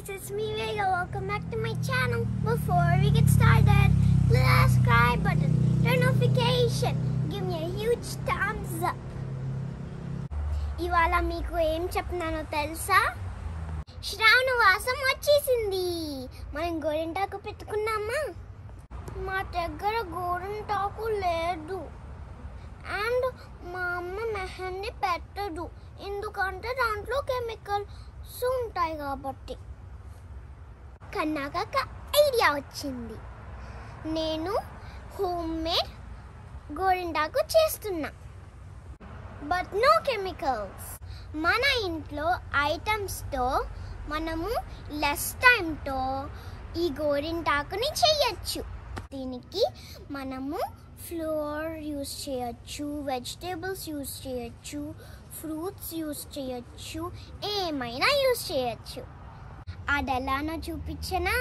guys, it's me Vega. Welcome back to my channel. Before we get started, click the subscribe button, turn notification, give me a huge thumbs up. ఇవాళ మీకు ఏం చెప్తున్నానో తెలుసా శ్రావణ వాసం వచ్చేసింది మనం గోరింటాకు పెట్టుకున్నామా మా దగ్గర గోరింటాకు లేదు అండ్ మా అమ్మ మెహందీ పెట్టదు ఎందుకంటే దాంట్లో కెమికల్స్ ఉంటాయి కాబట్టి కన్నాక ఒక ఐడియా వచ్చింది నేను హోమ్ మేడ్ గోరింటాకు చేస్తున్నా బట్ నో కెమికల్స్ మన ఇంట్లో ఐటమ్స్తో మనము లెస్ టైంతో ఈ గోరింటాకుని చేయొచ్చు దీనికి మనము ఫ్లోర్ యూస్ చేయొచ్చు వెజిటేబుల్స్ యూస్ చేయొచ్చు ఫ్రూట్స్ యూస్ చేయొచ్చు ఏమైనా యూస్ చేయొచ్చు అది ఎలానో చూపించనా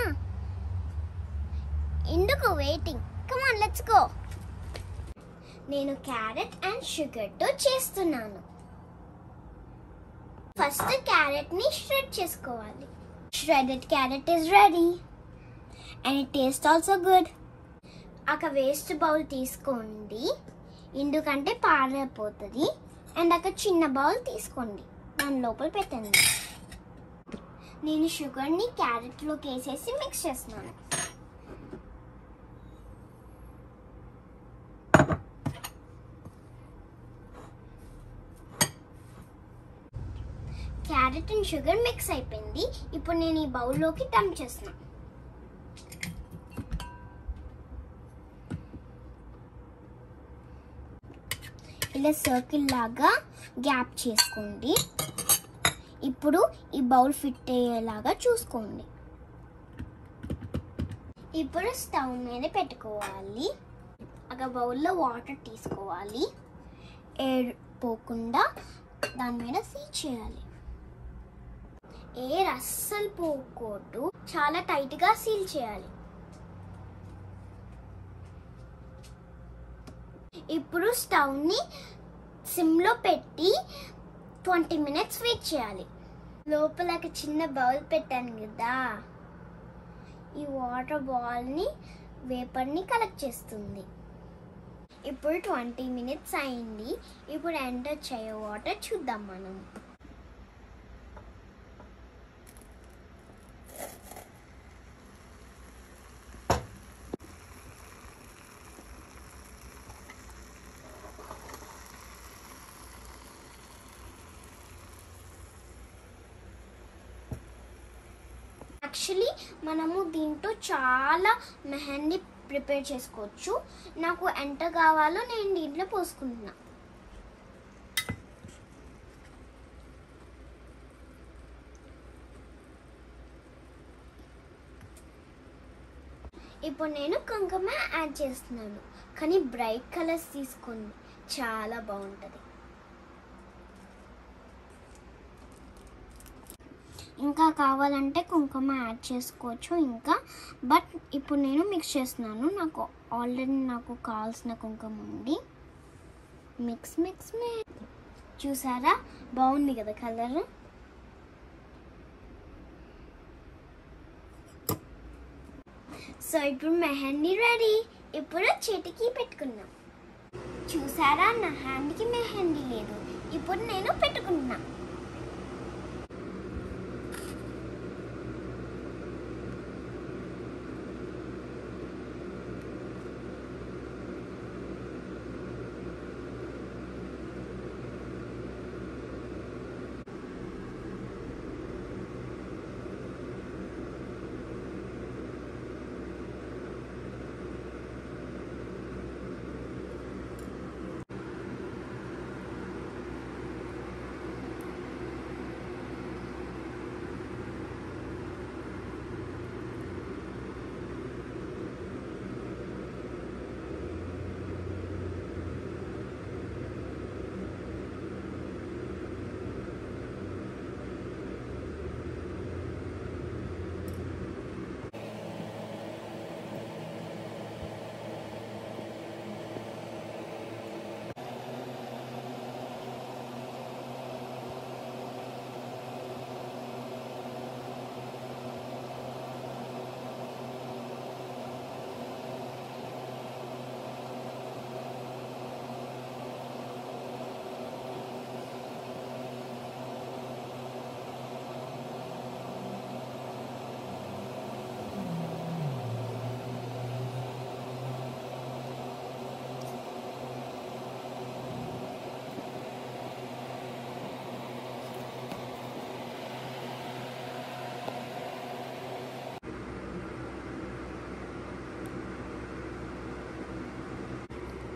ఎందుకు వెయిటింగ్ కమాన్ లెట్స్ గో నేను క్యారెట్ అండ్ షుగర్తో చేస్తున్నాను ఫస్ట్ క్యారెట్ ని ష్రెడ్ చేసుకోవాలి shredded carrot is ready and it taste also good ఒక వేస్ట్ బౌల్ తీసుకోండి ఎందుకంటే పారైపోతుంది అండ్ ఒక చిన్న బౌల్ తీసుకోండి దాని లోపల పెట్టండి నేను షుగర్ని క్యారెట్లోకి వేసేసి మిక్స్ చేస్తున్నాను క్యారెట్ అండ్ షుగర్ మిక్స్ అయిపోయింది ఇప్పుడు నేను ఈ బౌల్లోకి డంప్ చేస్తున్నాను ఇలా సర్కిల్ లాగా గ్యాప్ చేసుకోండి ఇప్పుడు ఈ బౌల్ ఫిట్ అయ్యేలాగా చూసుకోండి ఇప్పుడు స్టవ్ మీద పెట్టుకోవాలి ఒక బౌల్లో వాటర్ తీసుకోవాలి ఎయిర్ పోకుండా దాని మీద సీల్ చేయాలి ఎయిర్ అస్సలు పోకూడదు చాలా టైట్గా సీల్ చేయాలి ఇప్పుడు స్టవ్ని సిమ్లో పెట్టి ట్వంటీ మినిట్స్ వెయిట్ చేయాలి లోపల ఒక చిన్న బౌల్ పెట్టాను కదా ఈ వాటర్ బాల్ని వేపర్ని కలెక్ట్ చేస్తుంది ఇప్పుడు ట్వంటీ మినిట్స్ అయింది ఇప్పుడు ఎంటర్ వచ్చాయో వాటర్ చూద్దాం మనం యాక్చువల్లీ మనము దీంతో చాలా మెహందీ ప్రిపేర్ చేసుకోవచ్చు నాకు ఎంత కావాలో నేను దీంట్లో పోసుకుంటున్నా ఇప్పుడు నేను కుంకుమ యాడ్ చేస్తున్నాను కానీ బ్రైట్ కలర్స్ తీసుకోండి చాలా బాగుంటుంది ఇంకా కావాలంటే కుంకుమ యాడ్ చేసుకోవచ్చు ఇంకా బట్ ఇప్పుడు నేను మిక్స్ చేస్తున్నాను నాకు ఆల్రెడీ నాకు కావాల్సిన కుంకుమ ఉంది మిక్స్ మిక్స్ చూసారా బాగుంది కదా కలర్ సో ఇప్పుడు మెహందీ రెడీ ఇప్పుడు చేతికి పెట్టుకున్నాం చూసారా నా హ్యాండ్కి మెహందీ లేదు ఇప్పుడు నేను పెట్టుకున్నా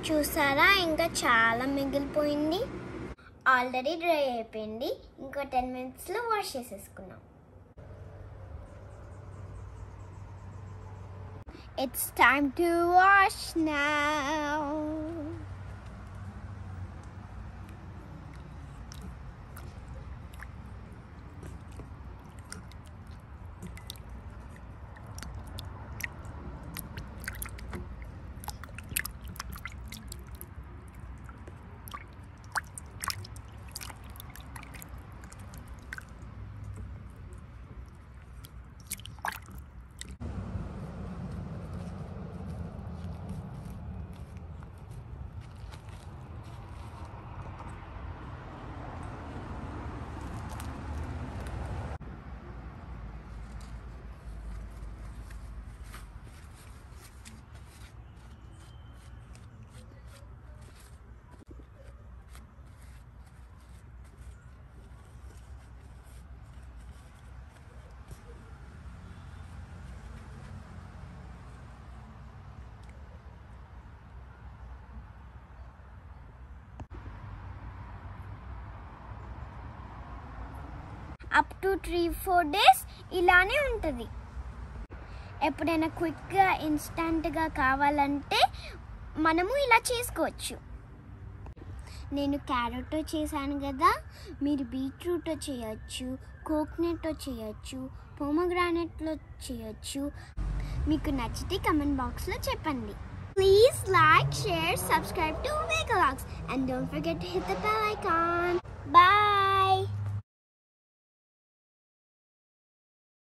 చూసారా ఇంకా చాలా మిగిలిపోయింది ఆల్రెడీ డ్రై అయిపోయింది ఇంకో టెన్ మినిట్స్లో వాష్ చేసేసుకున్నాం It's time to wash now. Up to three four days ఇలానే ఉంటుంది ఎప్పుడైనా క్విక్గా ఇన్స్టంట్గా కావాలంటే మనము ఇలా చేసుకోవచ్చు నేను క్యారెట్తో చేశాను కదా మీరు బీట్రూట్తో చేయొచ్చు కోకోనట్తో చేయొచ్చు పోమగ్రానెట్లో చేయొచ్చు మీకు నచ్చితే కమెంట్ బాక్స్లో చెప్పండి please like share subscribe to Megalogs and don't forget to hit the bell icon. Bye!